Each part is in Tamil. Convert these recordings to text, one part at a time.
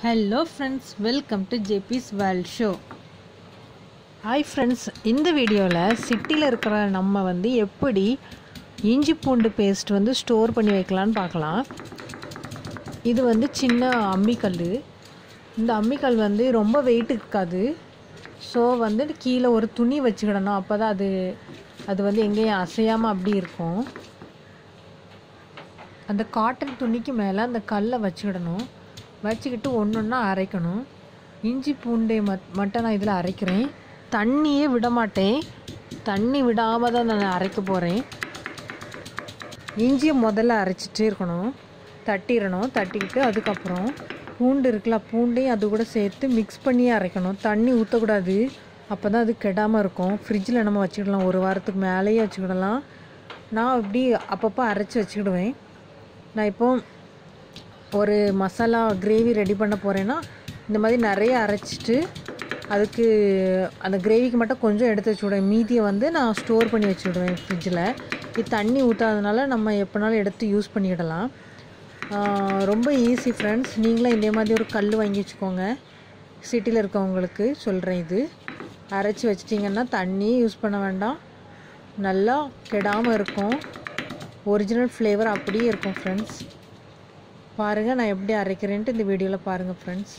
hello friends welcome to JB's world show hi friends இந்த வீடியோவில் சிட்டியில் இருக்கிற நம்ம வந்து எப்படி இஞ்சி பூண்டு பேஸ்ட் வந்து ஸ்டோர் பண்ணி வைக்கலான்னு பார்க்கலாம் இது வந்து சின்ன அம்மிக்கல் இந்த அம்மிக்கல் வந்து ரொம்ப வெயிட் இருக்காது ஸோ வந்து கீழே ஒரு துணி வச்சுக்கிடணும் அப்போ தான் அது அது வந்து எங்கேயும் அசையாமல் அப்படி இருக்கும் அந்த காட்டன் துணிக்கு மேலே அந்த கல்லை வச்சுக்கிடணும் வச்சுக்கிட்டு ஒன்று ஒன்றா அரைக்கணும் இஞ்சி பூண்டை மட் மட்டும் நான் இதில் அரைக்கிறேன் தண்ணியே விட மாட்டேன் தண்ணி விடாமல் தான் நான் அரைக்க போகிறேன் இஞ்சியை முதல்ல அரைச்சிட்டே இருக்கணும் தட்டிடணும் தட்டிக்கிட்டு அதுக்கப்புறம் பூண்டு இருக்குல்ல பூண்டையும் அது கூட சேர்த்து மிக்ஸ் பண்ணியே அரைக்கணும் தண்ணி ஊற்றக்கூடாது அப்போ தான் அது கெடாமல் இருக்கும் ஃப்ரிட்ஜில் நம்ம வச்சுக்கிடலாம் ஒரு வாரத்துக்கு மேலேயே வச்சுக்கிடலாம் நான் இப்படி அப்பப்போ அரைச்சி வச்சுக்கிடுவேன் நான் இப்போ ஒரு மசாலா கிரேவி ரெடி பண்ண போகிறேன்னா இந்த மாதிரி நிறைய அரைச்சிட்டு அதுக்கு அந்த கிரேவிக்கு மட்டும் கொஞ்சம் எடுத்து வச்சுவிடுவேன் மீதியை வந்து நான் ஸ்டோர் பண்ணி வச்சுவிடுவேன் ஃப்ரிட்ஜில் இது தண்ணி ஊற்றாதனால நம்ம எப்போனாலும் எடுத்து யூஸ் பண்ணிக்கிடலாம் ஆஹ் ரொம்ப ஈஸி ஃப்ரெண்ட்ஸ் நீங்களும் இதே மாதிரி ஒரு கல் வாங்கி வச்சுக்கோங்க சிட்டியில் இருக்கவங்களுக்கு சொல்கிறேன் இது அரைச்சி வச்சிட்டிங்கன்னா தண்ணி யூஸ் பண்ண வேண்டாம் நல்லா கெடாமல் இருக்கும் ஒரிஜினல் ஃப்ளேவர் அப்படியே இருக்கும் ஃப்ரெண்ட்ஸ் பாருங்கள் நான் எப்படி அரைக்கிறேன்ட்டு இந்த வீடியோவில் பாருங்கள் ஃப்ரெண்ட்ஸ்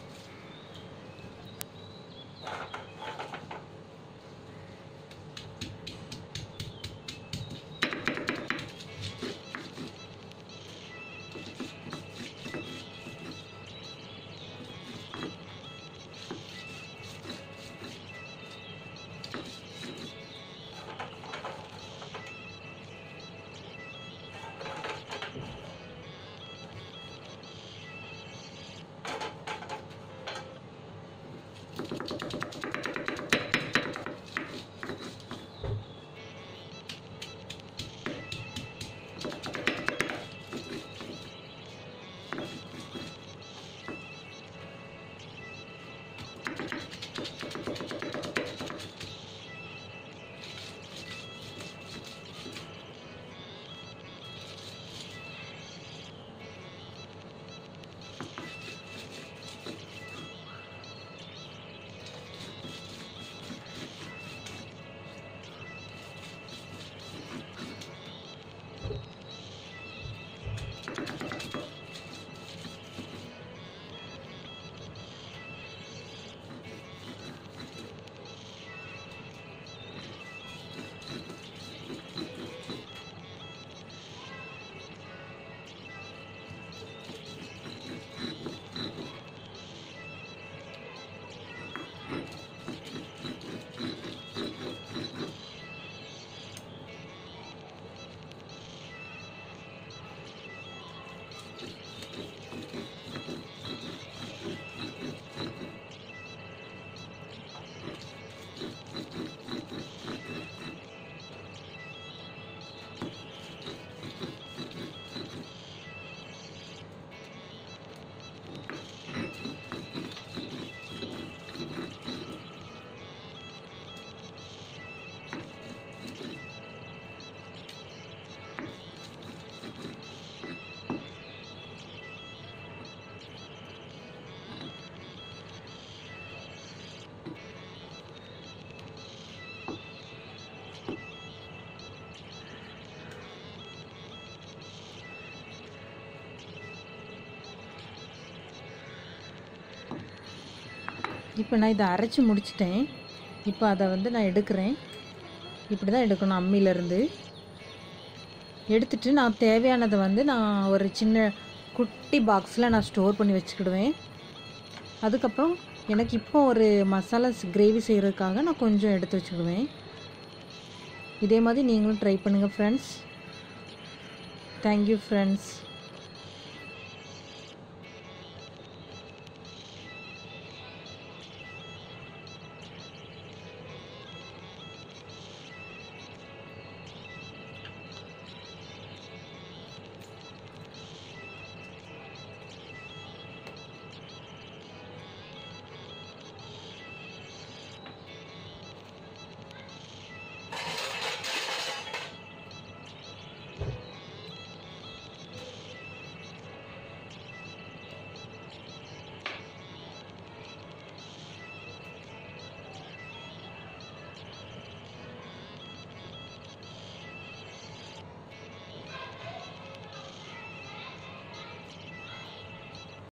இப்போ நான் இதை அரைச்சி முடிச்சிட்டேன் இப்போ அதை வந்து நான் எடுக்கிறேன் இப்படி தான் எடுக்கணும் அம்மியிலேருந்து எடுத்துட்டு நான் தேவையானதை வந்து நான் ஒரு சின்ன குட்டி பாக்ஸில் நான் ஸ்டோர் பண்ணி வச்சுக்கிடுவேன் அதுக்கப்புறம் எனக்கு இப்போ ஒரு மசாலா கிரேவி செய்கிறதுக்காக நான் கொஞ்சம் எடுத்து வச்சுக்கிடுவேன் இதே மாதிரி நீங்களும் ட்ரை பண்ணுங்கள் ஃப்ரெண்ட்ஸ் தேங்க்யூ ஃப்ரெண்ட்ஸ்